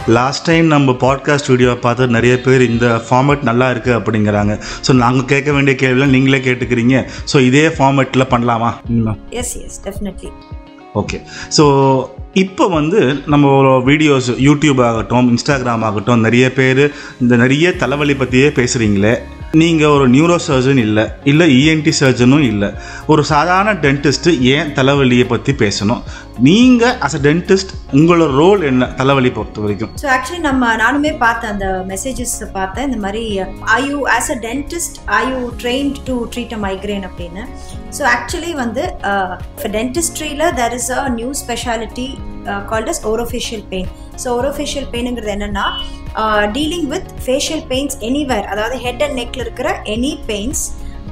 last time நம்ம podcast வீடியோவை பார்த்து நிறைய பேர் இந்த ஃபார்மேட் நல்லா இருக்குது அப்படிங்கிறாங்க ஸோ நாங்கள் கேட்க வேண்டிய கேள்விலாம் நீங்களே கேட்டுக்கிறீங்க ஸோ இதே ஃபார்மேட்டில் பண்ணலாமா hmm yes yes definitely okay so இப்போ வந்து நம்ம வீடியோஸ் யூடியூப் ஆகட்டும் இன்ஸ்டாகிராம் ஆகட்டும் நிறைய பேர் இந்த நிறைய தலைவலி பற்றியே பேசுகிறீங்களே நீங்கள் ஒரு நியூரோ சர்ஜன் இல்லை இல்லை இஎன்டி சர்ஜனும் இல்லை ஒரு சாதாரண டென்டிஸ்ட்டு ஏன் தலைவலியை பற்றி பேசணும் நீங்கள் அஸ் அ டென்டிஸ்ட் உங்களோட ரோல் என்ன தலைவலி பொறுத்த வரைக்கும் ஸோ ஆக்சுவலி நம்ம நானுமே பார்த்தேன் அந்த மெசேஜஸ் பார்த்தேன் இந்த மாதிரி I you as a dentist I you trained to treat a migraine அப்படின்னு ஸோ ஆக்சுவலி வந்து டென்டிஸ்ட்ரியில் there is a new speciality called as orofacial pain so orofacial பெயினுங்கிறது என்னென்னா dealing with facial pains anywhere அதாவது head and நெக்கில் இருக்கிற any pains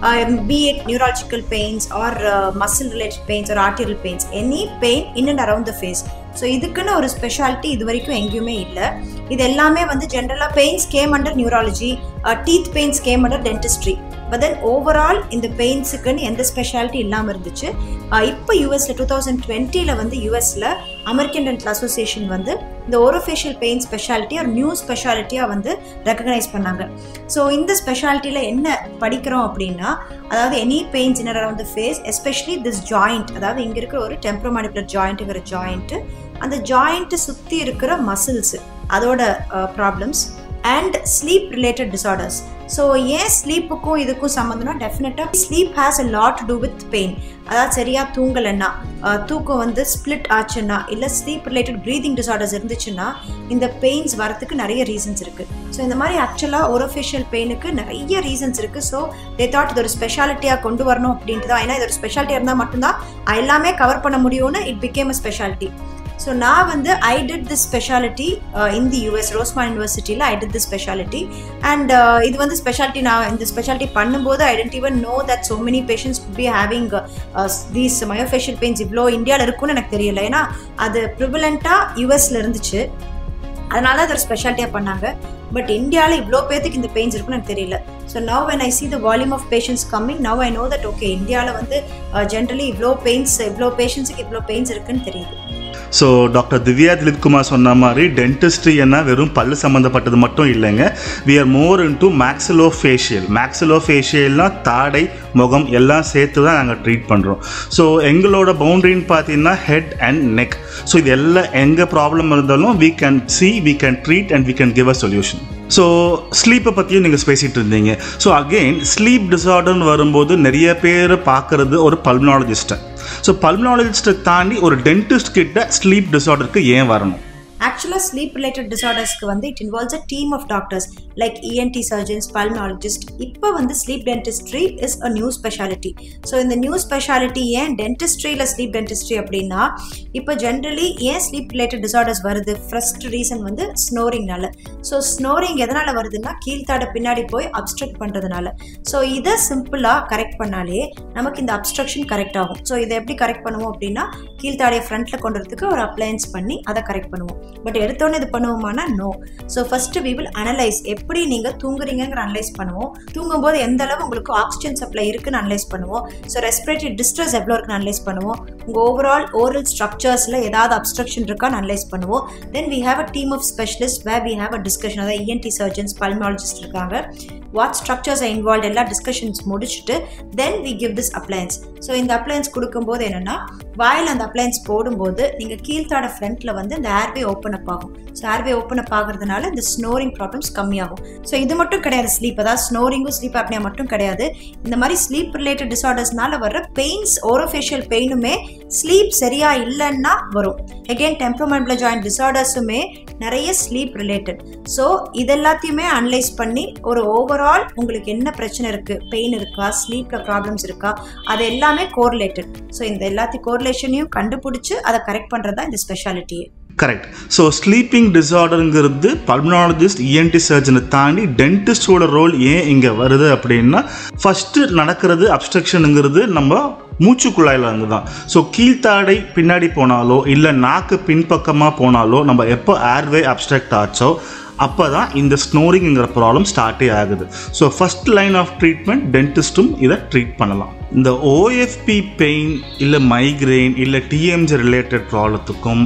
be it neurological pains or muscle related pains or arterial pains any pain in and around the face so இதுக்குன்னு ஒரு speciality இது வரைக்கும் எங்கேயுமே இல்லை இது எல்லாமே வந்து ஜென்ரலாக pains came under neurology teeth pains came under dentistry but then overall இந்த பெயின்ஸுக்குன்னு எந்த ஸ்பெஷாலிட்டி இல்லாமல் இருந்துச்சு இப்போ யூஎஸில் டூ தௌசண்ட் டுவெண்ட்டியில் வந்து யூஎஸில் அமெரிக்கன் டென்டல் அசோசியேஷன் வந்து இந்த ஓரோஃபேஷியல் பெயின் ஸ்பெஷாலிட்டி ஒரு நியூ ஸ்பெஷாலிட்டியாக வந்து ரெக்கக்னைஸ் பண்ணாங்க ஸோ இந்த ஸ்பெஷாலிட்டியில் என்ன படிக்கிறோம் அப்படின்னா அதாவது any pains in around the face especially this joint அதாவது இங்கே இருக்கிற ஒரு டெம்ப்ரோமானிகுலர் ஜாயிண்ட்டுங்கிற ஜாயிண்ட்டு அந்த ஜாயிண்ட்டு சுற்றி இருக்கிற மசில்ஸு அதோட problems and sleep related disorders so ஏன் ஸ்லீப்புக்கும் இதுக்கும் சம்மந்தம்னா டெஃபினட்டாக sleep has a lot to do with pain அதாவது சரியாக தூங்கலைன்னா தூக்கம் வந்து ஸ்பிளிட் ஆச்சுன்னா இல்லை ஸ்லீப் ரிலேட்டட் ப்ரீதிங் டிசார்டர்ஸ் இருந்துச்சுன்னா இந்த பெயின்ஸ் வரத்துக்கு நிறைய ரீசன்ஸ் இருக்குது ஸோ இந்த மாதிரி ஆக்சுவலாக ஓரோஃபேஷியல் பெயினுக்கு நிறைய ரீசன்ஸ் இருக்குது ஸோ தே தாட் இது ஒரு ஸ்பெஷாலிட்டியாக கொண்டு வரணும் அப்படின்ட்டு தான் ஏன்னா இது ஒரு ஸ்பெஷாலிட்டியாக இருந்தால் மட்டும்தான் எல்லாமே கவர் பண்ண முடியும்னு it became a speciality so நான் வந்து I did this speciality in the US Roseman யூனிவர்சிட்டியில் I did this speciality and இது வந்து ஸ்பெஷாலிட்டி நான் இந்த ஸ்பெஷாலிட்டி பண்ணும்போது I didn't even know that so many patients be having these myofascial pains இவ்வளோ இந்தியாவில் இருக்கும்னு எனக்கு தெரியல ஏன்னா அது ப்ரிவலண்ட்டாக யூஎஸில் இருந்துச்சு அதனால அது ஒரு ஸ்பெஷாலிட்டியாக பண்ணாங்க பட் இந்தியாவில் இவ்வளோ பேத்துக்கு இந்த பெயின்ஸ் இருக்குன்னு எனக்கு தெரியல so now when I see the volume of patients coming now I know that okay இந்தியாவில் வந்து ஜென்ரலி இவ்வளோ பெயின்ஸ் இவ்வளோ பேஷண்ட்ஸுக்கு இவ்வளோ பெயின்ஸ் இருக்குன்னு தெரியுது ஸோ டாக்டர் திவ்யா திலீப்குமார் சொன்ன மாதிரி டென்டிஸ்ட்ரி என்ன வெறும் பல்லு சம்மந்தப்பட்டது மட்டும் இல்லைங்க we are more into maxillofacial மேக்ஸிலோ ஃபேஷியல்னால் தாடை முகம் எல்லாம் சேர்த்து தான் நாங்கள் ட்ரீட் பண்ணுறோம் ஸோ எங்களோட பவுண்ட்ரின்னு பார்த்தீங்கன்னா ஹெட் அண்ட் நெக் ஸோ இது எல்லாம் எங்கே ப்ராப்ளம் இருந்தாலும் we can see we can treat and we can give a solution so ஸ்லீப்பை பற்றியும் நீங்கள் பேசிகிட்டு இருந்தீங்க ஸோ அகெயின் ஸ்லீப் டிசார்டர்னு வரும்போது நிறைய பேர் பார்க்குறது ஒரு பல்மனாலஜிஸ்ட்டை ஸோ பல்மனாலஜிஸ்ட்டை தாண்டி ஒரு டென்டிஸ்ட் கிட்ட ஸ்லீப் டிசார்டருக்கு ஏன் வரணும் ஆக்சுவலாக ஸ்லீப் ரிலேட்டட் டிசார்டர்ஸ்க்கு வந்து it involves a team of doctors like ENT surgeons pulmonologist இப்போ வந்து sleep dentistry is a new speciality so இந்த நியூ ஸ்பெஷாலிட்டி ஏன் டென்டிஸ்ட்ரியில் ஸ்லீப் டென்டிஸ்ட்ரி அப்படின்னா இப்போ ஜென்ரலி ஏன் ஸ்லீப் ரிலேட்டட் டிசார்டர்ஸ் வருது ஃபர்ஸ்ட் ரீசன் வந்து ஸ்னோரிங்னால ஸோ ஸ்னோரிங் எதனால் வருதுன்னா கீழ்த்தாட பின்னாடி போய் அப்ஸ்ட்ரக்ட் பண்ணுறதுனால ஸோ இதை சிம்பிளாக கரெக்ட் பண்ணாலே நமக்கு இந்த அப்ஸ்ட்ரக்ஷன் கரெக்ட் ஆகும் ஸோ இதை எப்படி கரெக்ட் பண்ணுவோம் அப்படின்னா கீழ்த்தாடைய ஃப்ரண்ட்டில் கொண்டு வரதுக்கு ஒரு அப்ளையன்ஸ் பண்ணி அதை கரெக்ட் பண்ணுவோம் பட் எடுத்தோன்னே இது பண்ணுவோமானா no so first we will analyse எப்படி நீங்கள் தூங்குறீங்கிற அனலைஸ் பண்ணுவோம் தூங்கும்போது எந்த அளவு உங்களுக்கு ஆக்சிஜன் சப்ளை இருக்குன்னு அனலைஸ் பண்ணுவோம் ஸோ ரெஸ்பிரேட்டரி டிஸ்ட்ரெஸ் எவ்வளோ இருக்குன்னு அனலைஸ் பண்ணுவோம் உங்கள் ஓவரால் ஓரல் ஸ்ட்ரக்சர்ஸில் ஏதாவது அப்ஸ்ட்ரக்ஷன் இருக்கான்னு அனலைஸ் பண்ணுவோம் then we have a team of specialist way we have a discussion அதாவது இஎன்டி சர்ஜன்ஸ் பல்மாலஜிஸ்ட் இருக்காங்க வாட் ஸ்ட்ரக்சர்ஸ் இன்வால்வ் எல்லா டிஸ்கஷன்ஸ் முடிச்சுட்டு then we give this appliance so இந்த அப்ளையன்ஸ் கொடுக்கும்போது என்னென்னா வாயில் அந்த அப்ளையன்ஸ் போடும்போது நீங்கள் கீழ்த்தாட ஃப்ரண்ட்டில் வந்து இந்த ஏர்வே ஓப்பன் அப் ஆகும் ஸோ ஏர்வே ஓப்பன் அப் ஆகிறதுனால இந்த ஸ்னோரிங் ப்ராப்ளம்ஸ் கம்மியாகும் ஸோ இது மட்டும் கிடையாது ஸ்லீப் அதாவது ஸ்னோரிங்கும் ஸ்லீப் ஆப்னியா மட்டும் கிடையாது இந்த மாதிரி ஸ்லீப் ரிலேட்டட் டிசார்டர்ஸ்னால வர்ற பெயின்ஸ் ஓரோஃபேஷியல் பெயினுமே ஸ்லீப் சரியா இல்லைன்னா வரும் அகெயின் டெம்ப்ரோமெண்டல் ஜாயிண்ட் டிசார்டர்ஸுமே நிறைய ஸ்லீப் ரிலேட்டட் ஸோ இது எல்லாத்தையுமே அனலைஸ் பண்ணி ஒரு ஓவரால் உங்களுக்கு என்ன பிரச்சனை இருக்குது பெயின் இருக்கா ஸ்லீப்பில் ப்ராப்ளம்ஸ் இருக்கா அது எல்லாமே கோரிலேட்டட் ஸோ இந்த எல்லாத்தையும் கோரிலேஷனையும் கண்டுபிடிச்சி அதை கரெக்ட் பண்ணுறது தான் இந்த ஸ்பெஷாலிட்டியே கரெக்ட் ஸோ ஸ்லீப்பிங் டிசார்டருங்கிறது பல்மனாலஜிஸ்ட் இஎன்டி சர்ஜனை தாண்டி டென்டிஸ்டோட ரோல் ஏன் இங்கே வருது அப்படின்னா ஃபஸ்ட்டு நடக்கிறது அப்ஸ்ட்ரக்ஷனுங்கிறது நம்ம மூச்சு குழாயில் இருந்து தான் ஸோ கீழ்த்தாடை பின்னாடி போனாலோ இல்லை நாக்கு பின்பக்கமாக போனாலோ நம்ம எப்போ ஏர்வே அப்ஸ்ட்ரக்ட் ஆச்சோ அப்போ தான் இந்த ஸ்னோரிங்கிற ப்ராப்ளம் ஸ்டார்ட்டே ஆகுது so first line of treatment டென்டிஸ்ட்டும் இதை ட்ரீட் பண்ணலாம் இந்த ஓஎஃப்பி பெயின் இல்லை மைக்ரெயின் இல்லை டிஎம்ஜி ரிலேட்டட் ப்ராப்ளத்துக்கும்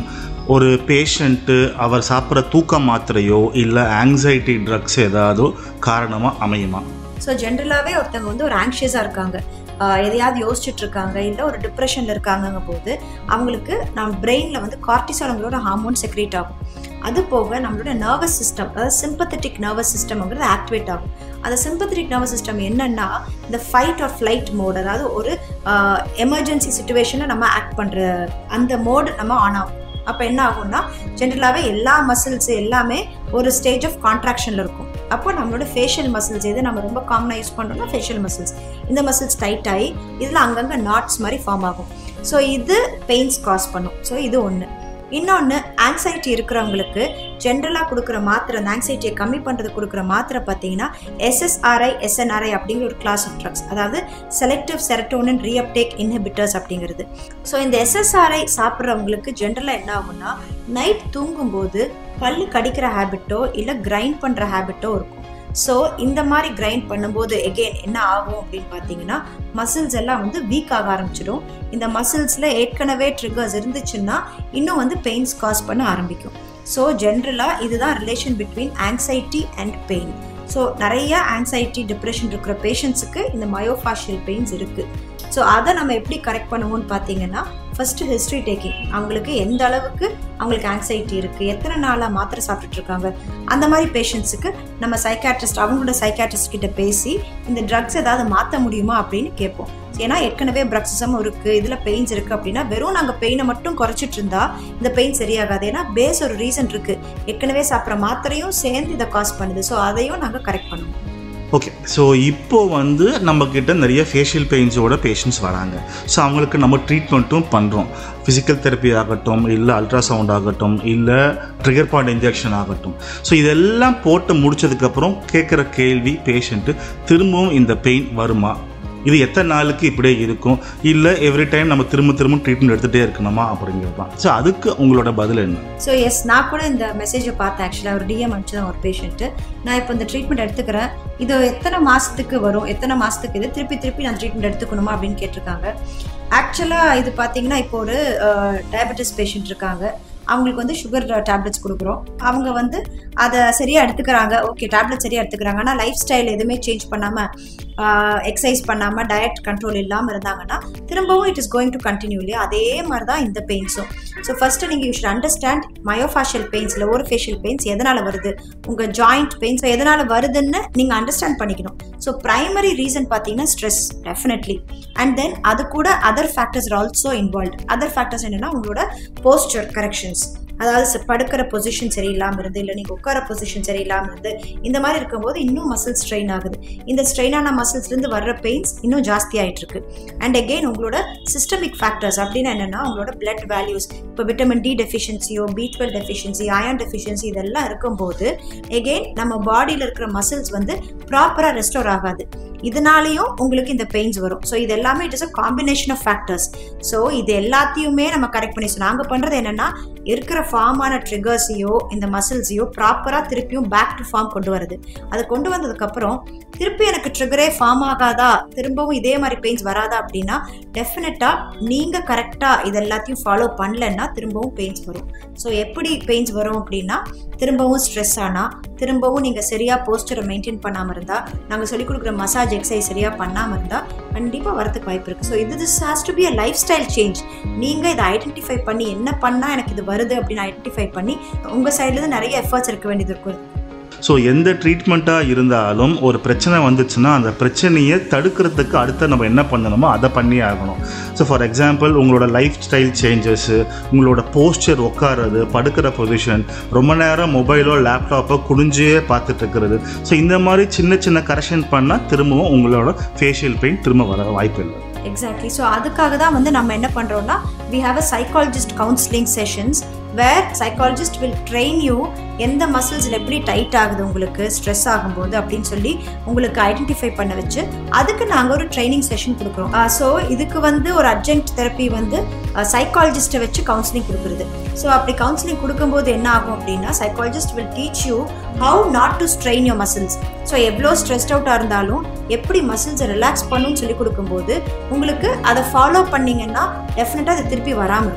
ஒரு பேஷண்ட்டு அவர் சாப்பிட்ற தூக்க மாத்திரையோ இல்லை ஆங்ஸைட்டி ட்ரக்ஸ் ஏதாவது காரணமாக அமையுமா ஸோ ஜென்ரலாகவே ஒருத்தவங்க வந்து ஒரு ஆங்ஷியஸாக இருக்காங்க ஆஹ் எதையாவது யோசிச்சுட்டு இருக்காங்க இல்லை ஒரு டிப்ரெஷனில் இருக்காங்கங்க போது அவங்களுக்கு நம்ம பிரெயினில் வந்து கார்டிசால் அவங்களோட ஹார்மோன் செக்ரேட் ஆகும் அது போக நம்மளோட நர்வஸ் சிஸ்டம் அதாவது சிம்பத்தட்டிக் நர்வஸ் சிஸ்டம்ங்கிறது ஆக்டிவேட் ஆகும் அந்த சிம்பத்தட்டிக் நர்வஸ் சிஸ்டம் என்னன்னா இந்த ஃபைட் ஆர் ஃப்ளைட் மோட் அதாவது ஒரு எமர்ஜென்சி சுச்சுவேஷனில் நம்ம ஆக்ட் பண்ணுற அந்த மோடு நம்ம ஆன் ஆகும் அப்போ என்ன ஆகும்னா ஜென்ரலாகவே எல்லா மசில்ஸ் எல்லாமே ஒரு ஸ்டேஜ் ஆஃப் கான்ட்ராக்ஷனில் இருக்கும் அப்போ நம்மளோட ஃபேஷியல் மசில்ஸ் எது நம்ம ரொம்ப காமனாக யூஸ் பண்ணுறோம்னா ஃபேஷியல் மசில்ஸ் இந்த மசில்ஸ் டைட் ஆகி இதில் அங்கங்கே நாட்ஸ் மாதிரி ஃபார்ம் ஆகும் ஸோ இது பெயின்ஸ் காஸ் பண்ணும் ஸோ இது ஒன்று இன்னொன்று ஆங்ஸைட்டி இருக்கிறவங்களுக்கு ஜென்ரலாக கொடுக்குற மாத்திரை அந்த ஆங்ஸைட்டியை கம்மி பண்ணுறது கொடுக்குற மாத்திரை பார்த்தீங்கன்னா எஸ்எஸ்ஆர்ஐ எஸ்என்ஆர்ஐ அப்படிங்கிற ஒரு கிளாஸ் ஆஃப் ட்ரக்ஸ் அதாவது செலக்டிவ் செரட்டோனின் ரீஅப்டேக் இன்ஹிபிட்டர்ஸ் அப்படிங்கிறது ஸோ இந்த எஸ்எஸ்ஆர்ஐ சாப்பிட்றவங்களுக்கு ஜென்ரலாக என்ன ஆகும்னா நைட் தூங்கும்போது பல்லு கடிக்கிற ஹேபிட்டோ இல்லை கிரைண்ட் பண்ணுற ஹேபிட்டோ இருக்கும் ஸோ இந்த மாதிரி கிரைண்ட் பண்ணும்போது எகெயின் என்ன ஆகும் அப்படின்னு பார்த்தீங்கன்னா மசில்ஸ் எல்லாம் வந்து வீக் ஆக ஆரம்பிச்சிடும் இந்த மசில்ஸில் ஏற்கனவே ட்ரிகர்ஸ் இருந்துச்சுன்னா இன்னும் வந்து பெயின்ஸ் காஸ் பண்ண ஆரம்பிக்கும் ஸோ ஜென்ரலாக இதுதான் relation between anxiety and pain so நிறைய ஆங்ஸைட்டி டிப்ரெஷன் இருக்கிற பேஷண்ட்ஸுக்கு இந்த மயோஃபாஷியல் பெயின்ஸ் இருக்குது ஸோ அதை நம்ம எப்படி கரெக்ட் பண்ணுவோம்னு பார்த்தீங்கன்னா ஃபஸ்ட்டு ஹிஸ்ட்ரி டேக்கிங் அவங்களுக்கு எந்த அளவுக்கு அவங்களுக்கு ஆங்ஸைட்டி இருக்குது எத்தனை நாளாக மாத்திரை சாப்பிட்டுட்டு இருக்காங்க அந்த மாதிரி பேஷண்ட்ஸுக்கு நம்ம சைக்காட்ரிஸ்ட் அவங்களோட சைக்காட்ரிஸ்ட் கிட்ட பேசி இந்த ட்ரக்ஸ் ஏதாவது மாற்ற முடியுமா அப்படின்னு கேட்போம் ஏன்னா ஏற்கனவே பிரக்சிசமும் இருக்குது இதில் பெயின்ஸ் இருக்குது அப்படின்னா வெறும் நாங்கள் பெயினை மட்டும் குறைச்சிட்டு இருந்தா இந்த பெயின் சரியாகாது ஏன்னா பேஸ் ஒரு ரீசன் இருக்குது ஏற்கனவே சாப்பிட்ற மாத்திரையும் சேர்ந்து இதை காஸ் பண்ணுது ஸோ அதையும் நாங்கள் கரெக்ட் பண்ணுவோம் ஓகே ஸோ இப்போ வந்து நம்மக்கிட்ட நிறைய ஃபேஷியல் பெயின்ஸோட பேஷண்ட்ஸ் வராங்க ஸோ அவங்களுக்கு நம்ம ட்ரீட்மெண்ட்டும் பண்ணுறோம் ஃபிசிக்கல் தெரப்பி ஆகட்டும் இல்லை அல்ட்ராசவுண்ட் ஆகட்டும் இல்லை ட்ரிகர் பாயிண்ட் இன்ஜெக்ஷன் ஆகட்டும் ஸோ இதெல்லாம் போட்டு முடிச்சதுக்கப்புறம் கேட்குற கேள்வி பேஷண்ட்டு திரும்பவும் இந்த பெயின் வருமா இது எத்தனை நாளுக்கு இப்படியே இருக்கும் இல்லை எவ்ரி டைம் நம்ம திரும்ப திரும்ப ட்ரீட்மெண்ட் எடுத்துகிட்டே இருக்கணுமா அப்படிங்கிறது தான் ஸோ அதுக்கு உங்களோட பதில் என்ன ஸோ எஸ் நான் கூட இந்த மெசேஜை பார்த்தேன் ஆக்சுவலாக ஒரு டிஎம் அனுப்பிச்சு தான் ஒரு பேஷண்ட்டு நான் இப்போ இந்த ட்ரீட்மெண்ட் எடுத்துக்கிறேன் இது எத்தனை மாதத்துக்கு வரும் எத்தனை மாதத்துக்கு இது திருப்பி திருப்பி நான் ட்ரீட்மெண்ட் எடுத்துக்கணுமா அப்படின்னு கேட்டிருக்காங்க ஆக்சுவலாக இது பார்த்தீங்கன்னா இப்போ ஒரு டயபெட்டிஸ் பேஷண்ட் இருக்காங்க அவங்களுக்கு வந்து சுகர் டேப்லெட்ஸ் கொடுக்குறோம் அவங்க வந்து அதை சரியாக எடுத்துக்கிறாங்க ஓகே டேப்லெட் சரியாக எடுத்துக்கிறாங்க ஆனால் லைஃப் ஸ்டைல் எதுவுமே சேஞ்ச் பண்ணாமல் எக்ஸசைஸ் பண்ணாமல் டயட் கண்ட்ரோல் இல்லாமல் இருந்தாங்கன்னா திரும்பவும் it is going to continue இல்லையா அதே மாதிரி தான் இந்த பெயின்ஸும் ஸோ ஃபஸ்ட்டு நீங்கள் you should understand myofascial pains இல்லை ஒரு ஃபேஷியல் பெயின்ஸ் எதனால் வருது உங்கள் ஜாயிண்ட் பெயின்ஸ் எதனால் வருதுன்னு நீங்கள் அண்டர்ஸ்டாண்ட் பண்ணிக்கணும் ஸோ ப்ரைமரி ரீசன் பார்த்தீங்கன்னா ஸ்ட்ரெஸ் டெஃபினெட்லி அண்ட் தென் அது கூட other factors are also involve other factors என்னென்னா உங்களோட போஸ்டர் கரெக்ஷன்ஸ் அதாவது ச- படுக்கிற பொசிஷன் சரியில்லாமல் இருந்து இல்லை நீங்கள் உட்கார பொசிஷன் சரியில்லாமல் இருந்து இந்த மாதிரி இருக்கும்போது இன்னும் மசில் ஸ்ட்ரெயின் ஆகுது இந்த ஸ்ட்ரெயினான மசில்ஸ்லேருந்து வர்ற பெயின்ஸ் இன்னும் ஜாஸ்தி ஆயிட்டு இருக்கு அண்ட் அகெயின் உங்களோட சிஸ்டமிக் ஃபேக்டர்ஸ் அப்படின்னா என்னென்னா உங்களோட பிளட் வேல்யூஸ் இப்போ விட்டமின் டி டெஃபிஷியன்சியோ B twelve deficiency iron deficiency இதெல்லாம் இருக்கும்போது எகெயின் நம்ம பாடியில் இருக்கிற மசில்ஸ் வந்து ப்ராப்பராக ரெஸ்டோர் ஆகாது இதனாலேயும் உங்களுக்கு இந்த பெயின்ஸ் வரும் ஸோ இது எல்லாமே it is a combination of factors so இது எல்லாத்தையுமே நம்ம கரெக்ட் பண்ணி ஸோ நாங்கள் பண்ணுறது என்னென்னா இருக்கிற ஃபார்மான ட்ரிகர்ஸையோ இந்த மசில்ஸையோ ப்ராப்பராக திருப்பியும் பேக் டு ஃபார்ம் கொண்டு வருது அதை கொண்டு வந்ததுக்கப்புறம் திருப்பி எனக்கு ட்ரிகரே ஃபார்ம் ஆகாதா திரும்பவும் இதே மாதிரி பெயின்ஸ் வராதா அப்படின்னா டெஃபினட்டாக நீங்கள் கரெக்டாக இது எல்லாத்தையும் ஃபாலோ பண்ணலன்னா திரும்பவும் பெயின்ஸ் வரும் ஸோ எப்படி பெயின்ஸ் வரும் அப்படின்னா திரும்பவும் ஸ்ட்ரெஸ் ஆனால் திரும்பவும் நீங்கள் சரியாக போஸ்டரை மெயின்டைன் பண்ணாமல் இருந்தால் நாங்கள் சொல்லிக் கொடுக்குற மசாஜ் எக்ஸசைஸ் சரியாக பண்ணாமல் இருந்தால் கண்டிப்பாக வரதுக்கு வாய்ப்பு இருக்குது ஸோ இது this has to be a lifestyle change நீங்கள் இதை ஐடென்டிஃபை பண்ணி என்ன பண்ணால் எனக்கு இது வருது அப்படின்னு ஐடென்டிஃபை பண்ணி உங்கள் சைட்லேருந்து நிறைய எஃபர்ட்ஸ் இருக்க வேண்டியது இருக்கும் ஸோ எந்த ட்ரீட்மெண்ட்டாக இருந்தாலும் ஒரு பிரச்சனை வந்துச்சுன்னா அந்த பிரச்சனையை தடுக்கிறதுக்கு அடுத்து நம்ம என்ன பண்ணணுமோ அதை பண்ணி ஆகணும் ஸோ ஃபார் எக்ஸாம்பிள் உங்களோட லைஃப் ஸ்டைல் சேஞ்சஸ்ஸு உங்களோட போஸ்டர் உட்காறது படுக்கிற பொசிஷன் ரொம்ப நேரம் மொபைலோ லேப்டாப்போ குடிஞ்சே பார்த்துட்டு இருக்கிறது ஸோ இந்த மாதிரி சின்ன சின்ன கரெக்ஷன் பண்ணால் திரும்பவும் உங்களோட ஃபேஷியல் பெயின் திரும்ப வர வாய்ப்பு இல்லை எக்ஸாக்ட்லி ஸோ அதுக்காக தான் வந்து நம்ம என்ன பண்ணுறோம்னா we have a psychologist counselling sessions where psychologist will train you எந்த மசில்ஸில் எப்படி டைட் ஆகுது உங்களுக்கு ஸ்ட்ரெஸ் ஆகும்போது அப்படின்னு சொல்லி உங்களுக்கு ஐடென்டிஃபை பண்ண வச்சு அதுக்கு நாங்கள் ஒரு ட்ரைனிங் செஷன் கொடுக்குறோம் ஸோ இதுக்கு வந்து ஒரு அர்ஜென்ட் தெரப்பி வந்து சைக்காலஜிஸ்ட்டை வச்சு கவுன்சிலிங் கொடுக்குறது ஸோ அப்படி கவுன்சிலிங் கொடுக்கும்போது என்ன ஆகும் அப்படின்னா psychologist will teach you how not to strain your muscles so எவ்வளோ ஸ்ட்ரெஸ்ட் அவுட்டாக இருந்தாலும் எப்படி மசில்ஸை ரிலாக்ஸ் பண்ணுன்னு சொல்லி கொடுக்கும்போது உங்களுக்கு அதை ஃபாலோ பண்ணீங்கன்னா டெஃபினட்டாக அது திருப்பி வராமல் இருக்கும்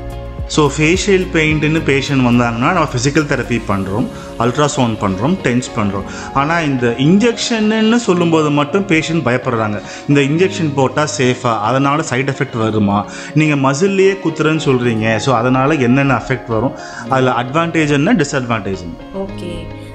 ஸோ ஃபேஷியல் பெயிண்ட்டுன்னு பேஷண்ட் வந்தாங்கன்னா நம்ம ஃபிசிக்கல் தெரப்பி பண்ணுறோம் அல்ட்ராசவுண்ட் பண்ணுறோம் டென்ஸ் பண்ணுறோம் ஆனால் இந்த இன்ஜெக்ஷன்னு சொல்லும்போது மட்டும் பேஷண்ட் பயப்படுறாங்க இந்த இன்ஜெக்ஷன் போட்டால் சேஃபாக அதனால் சைடு எஃபெக்ட் வருமா நீங்கள் மசில்லையே குத்துறேன்னு சொல்கிறீங்க ஸோ அதனால் என்னென்ன அஃபெக்ட் வரும் அதில் அட்வான்டேஜ் என்ன டிஸ்அட்வான்டேஜ் என்ன ஓகே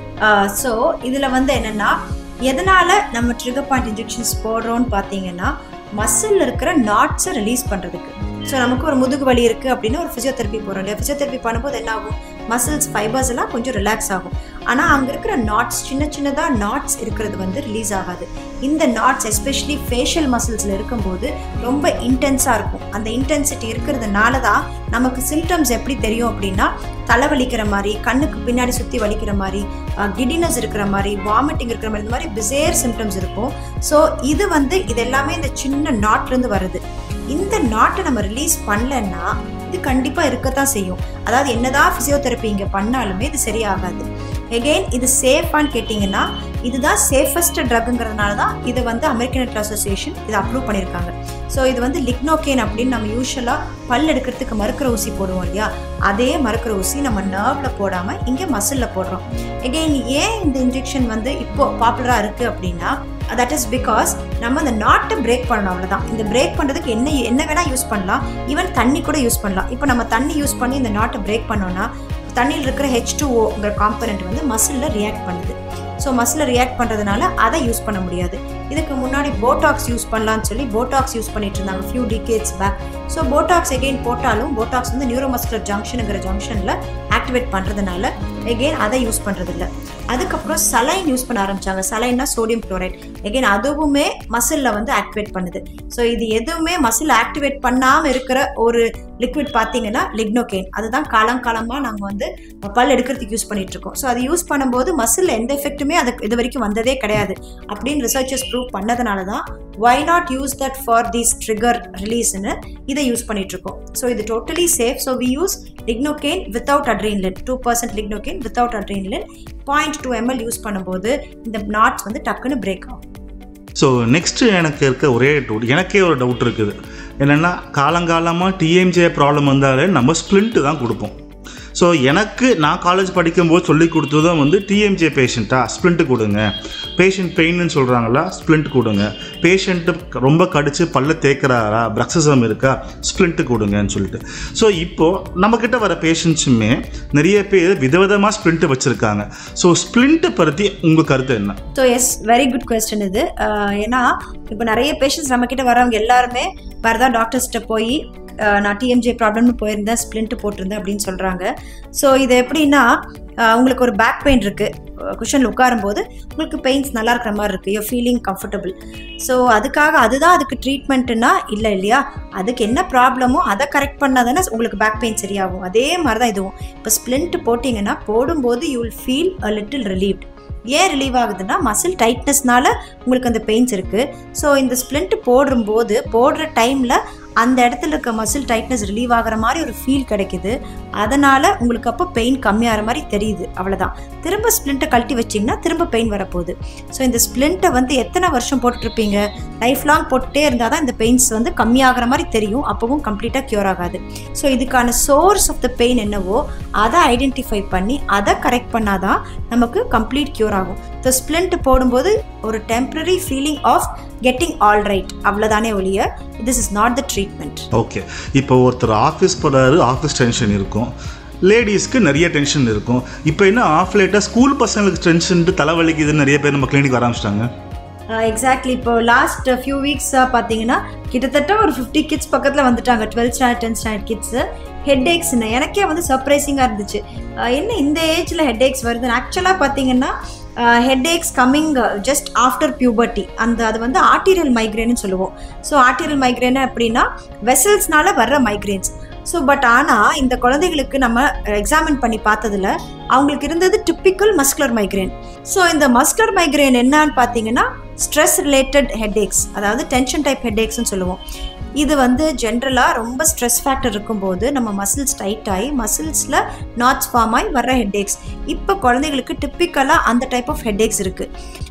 ஸோ இதில் வந்து என்னென்னா எதனால் நம்ம ட்ரிகர் பாயிண்ட் இன்ஜெக்ஷன்ஸ் போடுறோம்னு பார்த்தீங்கன்னா மசில் இருக்கிற நாட்ஸை ரிலீஸ் பண்ணுறதுக்கு ஸோ நமக்கு ஒரு முதுகு வலி இருக்குது அப்படின்னு ஒரு ஃபிசியோதெரப்பி போகிறோம் இல்லையா ஃபிசியோதெரப்பி பண்ணும்போது என்ன ஆகும் மசில்ஸ் ஃபைபர்ஸ் எல்லாம் கொஞ்சம் ரிலாக்ஸ் ஆகும் ஆனால் அங்கே இருக்கிற நாட்ஸ் சின்ன சின்னதாக நாட்ஸ் இருக்கிறது வந்து ரிலீஸ் ஆகாது இந்த நாட்ஸ் எஸ்பெஷலி ஃபேஷியல் மசில்ஸில் இருக்கும்போது ரொம்ப இன்டென்ஸாக இருக்கும் அந்த இன்டென்சிட்டி இருக்கிறதுனால தான் நமக்கு சிம்டம்ஸ் எப்படி தெரியும் அப்படின்னா தலை வலிக்கிற மாதிரி கண்ணுக்கு பின்னாடி சுற்றி வலிக்கிற மாதிரி கிடினஸ் இருக்கிற மாதிரி வாமிட்டிங் இருக்கிற மாதிரி இந்த மாதிரி பிசேர் சிம்டம்ஸ் இருக்கும் ஸோ இது வந்து இது எல்லாமே இந்த சின்ன நாட்லேருந்து வருது இந்த நாட்டை நம்ம ரிலீஸ் பண்ணலன்னா இது கண்டிப்பாக இருக்கத்தான் செய்யும் அதாவது என்னதான் ஃபிசியோதெரப்பி இங்கே பண்ணாலுமே இது சரியாகாது எகெயின் இது சேஃபான்னு கேட்டிங்கன்னா இதுதான் சேஃபஸ்ட் ட்ரக்குங்கிறதுனால தான் இதை வந்து அமெரிக்கன் மெடிக்கல் அசோசியேஷன் இதை அப்ரூவ் பண்ணியிருக்காங்க ஸோ இது வந்து லிக்னோகேன் அப்படின்னு நம்ம யூஸ்வலாக பல் எடுக்கிறதுக்கு மறுக்கிற ஊசி போடுவோம் இல்லையா அதே மறுக்கிற ஊசி நம்ம நர்வில் போடாமல் இங்கே மசிலில் போடுறோம் எகெயின் ஏன் இந்த இன்ஜெக்ஷன் வந்து இப்போ பாப்புலராக இருக்குது அப்படின்னா தட் இஸ் பிகாஸ் நம்ம அந்த நாட்டை பிரேக் பண்ணணும் அவ்வளோதான் இந்த பிரேக் பண்ணுறதுக்கு என்ன என்ன வேணால் யூஸ் பண்ணலாம் ஈவன் தண்ணி கூட யூஸ் பண்ணலாம் இப்போ நம்ம தண்ணி யூஸ் பண்ணி இந்த நாட்டை பிரேக் பண்ணோம்னா தண்ணியில் இருக்கிற ஹெச் டூ ஓங்கிற காம்பனண்ட் வந்து மசிலில் ரியாக்ட் பண்ணுது ஸோ மசிலில் ரியாக்ட் பண்ணுறதுனால அதை யூஸ் பண்ண முடியாது இதுக்கு முன்னாடி போட்டாக்ஸ் யூஸ் பண்ணலான்னு சொல்லி போட்டாக்ஸ் யூஸ் பண்ணிட்டு இருந்தாங்க few decades back so Botox again போட்டாலும் போட்டாக்ஸ் வந்து நியூரோமஸ்குலர் ஜங்ஷனுங்கிற ஜங்ஷனில் ஆக்டிவேட் பண்ணுறதுனால எகெயின் அதை யூஸ் பண்ணுறதில்ல அதுக்கப்புறம் சலைன் யூஸ் பண்ண ஆரம்பிச்சாங்க சலைன்னா சோடியம் குளோரைட் எகெயின் அதுவுமே மசிலில் வந்து ஆக்டிவேட் பண்ணுது ஸோ இது எதுவுமே மசில் ஆக்டிவேட் பண்ணாமல் இருக்கிற ஒரு லிக்விட் பார்த்தீங்கன்னா லிக்னோகேன் அதுதான் காலங்காலமாக நாங்கள் வந்து பல் எடுக்கிறதுக்கு யூஸ் பண்ணிட்டு இருக்கோம் ஸோ அது யூஸ் பண்ணும்போது மசில் எந்த எஃபெக்ட்டுமே அது இது வரைக்கும் வந்ததே கிடையாது அப்படின்னு ரிசர்ச்சர்ஸ் ப்ரூவ் பண்ணதுனால தான் why not use that for these trigger ரிலீஸ்னு இதை யூஸ் பண்ணிட்டு இருக்கோம் ஸோ இது totally safe so we use lignocaine without adrenaline two percent lignocaine without adrenaline point two ML use பண்ணும்போது இந்த நாட்ஸ் வந்து டக்குன்னு பிரேக் ஆகும் ஸோ நெக்ஸ்ட்டு எனக்கு இருக்க ஒரே டவுட் எனக்கே ஒரு டவுட் இருக்குது என்னென்னா காலங்காலமாக டிஎம்ஜே ப்ராப்ளம் வந்தாலே நம்ம ஸ்ப்ளிண்ட்டு தான் கொடுப்போம் ஸோ எனக்கு நான் காலேஜ் படிக்கும்போது சொல்லி கொடுத்ததும் வந்து டிஎம்ஜே பேஷண்ட்டா ஸ்ப்ளிண்ட்டு கொடுங்க பேஷண்ட் பெயின்னு சொல்கிறாங்களா ஸ்ப்ளிண்ட் கொடுங்க பேஷண்ட்டு ரொம்ப கடிச்சு பல்ல தேய்க்கிறாரா பிரக்ஸசம் இருக்கா ஸ்ப்ளிண்ட்டு கொடுங்கன்னு சொல்லிட்டு ஸோ இப்போது நம்மக்கிட்ட வர பேஷண்ட்ஸுமே நிறைய பேர் விதவிதமாக ஸ்ப்ளிண்ட்டு வச்சுருக்காங்க ஸோ ஸ்ப்ளிண்ட்டை பற்றி உங்கள் கருத்து என்ன so yes very good question இது அஹ் ஏன்னா இப்போ நிறைய பேஷண்ட்ஸ் நம்மக்கிட்ட வரவங்க எல்லாருமே வரதா டாக்டர்ஸ்கிட்ட போய் அஹ் நான் டிஎம்ஜே ப்ராப்ளம்னு போயிருந்தேன் ஸ்ப்ளிண்ட் போட்டிருந்தேன் அப்படின்னு சொல்கிறாங்க ஸோ இது எப்படின்னா அஹ் உங்களுக்கு ஒரு பேக் பெயின் இருக்குது குஷனில் உட்காரும்போது உங்களுக்கு பெயின்ஸ் நல்லா இருக்கிற மாதிரி இருக்குது யூ ஃபீலிங் கம்ஃபர்டபுள் ஸோ அதுக்காக அதுதான் அதுக்கு ட்ரீட்மெண்ட்டுனா இல்லை இல்லையா அதுக்கு என்ன ப்ராப்ளமோ அதை கரெக்ட் பண்ணால் தானே உங்களுக்கு பேக் பெயின் சரியாகும் அதே மாதிரி தான் இதுவும் இப்போ ஸ்ப்ளிண்ட் போட்டிங்கன்னா போடும்போது you will feel a little relieved ஏன் ரிலீவ் ஆகுதுன்னா மசில் டைட்னஸ்னால உங்களுக்கு அந்த பெயின்ஸ் இருக்குது ஸோ இந்த ஸ்ப்ளிண்ட் போடும்போது போடுற டைமில் அந்த இடத்துல இருக்க மசில் டைட்னஸ் ரிலீவ் ஆகிற மாதிரி ஒரு ஃபீல் கிடைக்குது அதனால் உங்களுக்கு அப்போ பெயின் கம்மியாகிற மாதிரி தெரியுது அவ்வளோதான் திரும்ப ஸ்ப்ளிண்ட்டை கழட்டி வச்சிங்கன்னா திரும்ப பெயின் வரப்போகுது ஸோ இந்த ஸ்ப்ளிண்ட்டை வந்து எத்தனை வருஷம் போட்டுட்ருப்பீங்க லைஃப் லாங் போட்டுட்டே இருந்தால் தான் இந்த பெயின்ஸ் வந்து கம்மியாகிற மாதிரி தெரியும் அப்போவும் கம்ப்ளீட்டாக க்யூர் ஆகாது ஸோ இதுக்கான சோர்ஸ் ஆஃப் த பெயின் என்னவோ அதை ஐடென்டிஃபை பண்ணி அதை கரெக்ட் பண்ணாதான் நமக்கு கம்ப்ளீட் க்யூர் ஆகும் ஸோ ஸ்ப்ளிண்ட் போடும்போது ஒரு temporary feeling of getting all right அவ்வளோதானே ஒழிய this is not the treatment okay இப்போ ஒருத்தர் ஆஃபீஸ் போகிறாரு ஆஃபீஸ் டென்ஷன் இருக்கும் லேடிஸ்க்கு நிறைய டென்ஷன் இருக்கும் இப்போ என்ன ஆஃப் லேட்டாக ஸ்கூல் பசங்களுக்கு டென்ஷன்ட்டு தலைவலிக்குதுன்னு நிறைய பேர் நம்ம கிளினிக் ஆரம்பிச்சிட்டாங்க எக்ஸாக்ட்லி இப்போ லாஸ்ட் ஃபியூ வீக்ஸாக பார்த்தீங்கன்னா கிட்டத்தட்ட ஒரு ஃபிஃப்டி கிட்ஸ் பக்கத்தில் வந்துட்டாங்க twelfth standard tenth standard kids head ஏக்ஸ்னு எனக்கே வந்து சர்ப்ரைசிங்காக இருந்துச்சு அஹ் என்ன இந்த ஏஜில் ஹெட் ஏக்ஸ் வருதுன்னு ஆக்சுவலாக பார்த்தீங்கன்னா headaches coming just after puberty அந்த அது வந்து ஆர்டீரியல் மைக்ரேன்னு சொல்லுவோம் ஸோ ஆர்டீரியல் மைக்ரேன் அப்படின்னா வெசல்ஸ்னால வர்ற மைக்ரேன்ஸ் ஸோ பட் ஆனால் இந்த குழந்தைகளுக்கு நம்ம எக்ஸாமின் பண்ணி பார்த்ததுல அவங்களுக்கு இருந்தது டிப்பிக்கல் மஸ்குலர் மைக்ரேன் ஸோ இந்த மஸ்குலர் மைக்ரேன் என்னன்னு பார்த்தீங்கன்னா ஸ்ட்ரெஸ் ரிலேட்டட் ஹெட்ஏக்ஸ் அதாவது டென்ஷன் டைப் ஹெட்ஏக்ஸ்னு சொல்லுவோம் இது வந்து ஜென்ரலாக ரொம்ப ஸ்ட்ரெஸ் ஃபேக்டர் இருக்கும்போது நம்ம மசில்ஸ் டைட் ஆகி மசில்ஸில் நாட்ஸ் ஃபார்ம் ஆகி வர்ற ஹெட்ஏக்ஸ் இப்போ குழந்தைகளுக்கு டிப்பிக்கலாக அந்த டைப் ஆஃப் ஹெட்ஏக்ஸ் இருக்குது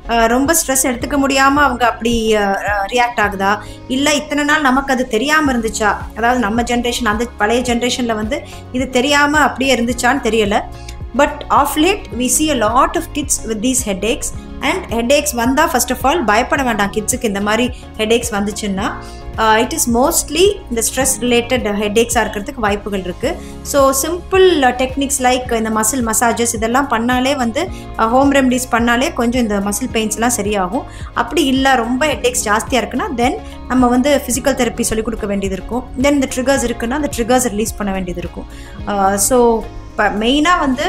அஹ், ரொம்ப ஸ்ட்ரெஸ் எடுத்துக்க முடியாமல் அவங்க அப்படி ரியாக்ட் ஆகுதா இல்லை இத்தனை நாள் நமக்கு அது தெரியாமல் இருந்துச்சா அதாவது நம்ம ஜென்ரேஷன் அந்த பழைய ஜென்ரேஷனில் வந்து இது தெரியாமல் அப்படியே இருந்துச்சான்னு தெரியல but of late we see a lot of kids with these headaches and headaches வந்தால் ஃபர்ஸ்ட் ஆஃப் ஆல் பயப்பட வேண்டாம் கிட்ஸுக்கு இந்த மாதிரி ஹெட் ஏக்ஸ் வந்துச்சுன்னா இட் இஸ் மோஸ்ட்லி இந்த ஸ்ட்ரெஸ் ரிலேட்டட் ஹெட் ஏக்ஸாக இருக்கிறதுக்கு வாய்ப்புகள் இருக்குது ஸோ சிம்பிள் டெக்னிக்ஸ் லைக் இந்த மசில் மசாஜஸ் இதெல்லாம் பண்ணாலே வந்து ஹோம் ரெமடிஸ் பண்ணாலே கொஞ்சம் இந்த மசில் பெயின்ஸ்லாம் சரியாகும் அப்படி இல்லை ரொம்ப ஹெட் ஏக்ஸ் ஜாஸ்தியாக இருக்குன்னா தென் நம்ம வந்து ஃபிசிக்கல் தெரப்பி சொல்லிக் கொடுக்க வேண்டியது இருக்கும் தென் இந்த ட்ரிகர்ஸ் இருக்குன்னா அந்த ட்ரிகர்ஸ் ரிலீஸ் பண்ண வேண்டியது இருக்கும் ஸோ இப்போ மெயினாக வந்து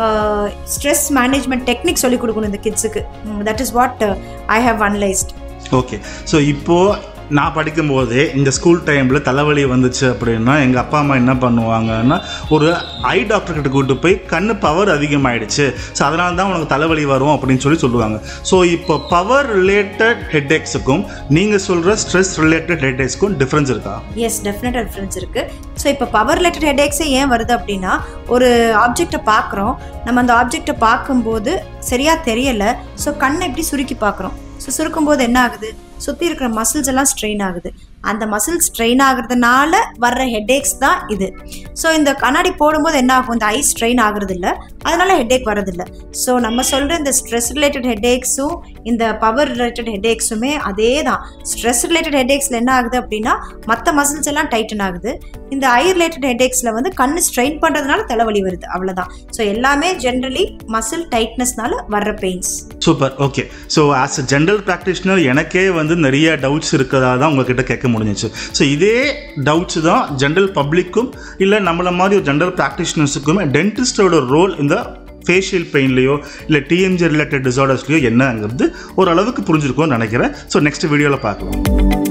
ஸ்ட்ரெஸ் மேனேஜ்மெண்ட் டெக்னிக் சொல்லிக் கொடுக்கணும் இந்த கிட்ஸுக்கு that is what I have analysed okay so இப்போது நான் படிக்கும்போதே இந்த ஸ்கூல் டைமில் தலைவலி வந்துச்சு அப்படின்னா எங்கள் அப்பா அம்மா என்ன பண்ணுவாங்கன்னா ஒரு ஐ டாக்டர் கிட்ட கூட்டு போய் கண்ணு பவர் அதிகமாயிடுச்சு ஸோ அதனால தான் உனக்கு தலைவலி வரும் அப்படின்னு சொல்லி சொல்லுவாங்க ஸோ இப்போ பவர் ரிலேட்டட் ஹெட்ஏக்ஸுக்கும் நீங்கள் சொல்கிற ஸ்ட்ரெஸ் ரிலேட்டட் ஹெட்ஏக்ஸ்க்கும் டிஃப்ரென்ஸ் இருக்கா எஸ் டெஃபினட் டிஃப்ரென்ஸ் இருக்கு ஸோ இப்போ பவர் ரிலேட்டட் ஹெடேக்ஸே ஏன் வருது அப்படின்னா ஒரு ஆப்ஜெக்டை பார்க்குறோம் நம்ம அந்த ஆப்ஜெக்டை பார்க்கும்போது சரியா தெரியல ஸோ கண்ணை எப்படி சுருக்கி பார்க்குறோம் ஸோ சுருக்கும்போது என்ன ஆகுது சுற்றி இருக்கிற மசில்ஸ் எல்லாம் ஸ்ட்ரெயின் ஆகுது அந்த மசில் ஸ்ட்ரெயின் ஆகுறதுனால வர்ற ஹெட்ஏக்ஸ் தான் இது ஸோ இந்த கண்ணாடி போடும்போது என்ன ஆகும் இந்த ஐ ஸ்ட்ரெயின் ஆகுறது இல்லை அதனால ஹெட்ஏக் வரதில்லை ஸோ நம்ம சொல்கிற இந்த ஸ்ட்ரெஸ் ரிலேட்டட் ஹெட்ஏக்ஸும் இந்த பவர் ரிலேட்டட் ஹெட்ஏக்ஸுமே அதே தான் ஸ்ட்ரெஸ் ரிலேட்டட் ஹெட்ஏக்ஸில் என்ன ஆகுது அப்படின்னா மற்ற மசில்ஸ் எல்லாம் டைட்டன் ஆகுது இந்த ஐ ரிலேட்டட் ஹெட்ஏக்ஸில் வந்து கண்ணு ஸ்ட்ரெயின் பண்ணுறதுனால தலைவலி வருது அவ்வளோதான் ஸோ எல்லாமே ஜென்ரலி மசில் டைட்னஸ்னால வர்ற pains super okay so as a general practitioner எனக்கே வந்து நிறைய டவுட்ஸ் இருக்கிறதா தான் உங்ககிட்ட கேட்க முடிஞ்சிச்சு ஸோ இதே டவுட்ஸ் தான் ஜென்ரல் பப்ளிக்கும் இல்லை நம்மள மாதிரி ஒரு ஜென்ரல் ப்ராக்டிஷனர்ஸுக்குமே டென்டிஸ்டோட ரோல் இந்த ஃபேஷியல் பெயின்லையோ இல்லை டிஎம்ஜி ரிலேட்டட் டிசார்டர்ஸ்லையோ என்னங்கிறது ஓரளவுக்கு புரிஞ்சிருக்கும்னு நினைக்கிறேன் ஸோ நெக்ஸ்ட் வீடியோவில் பார்க்கலாம்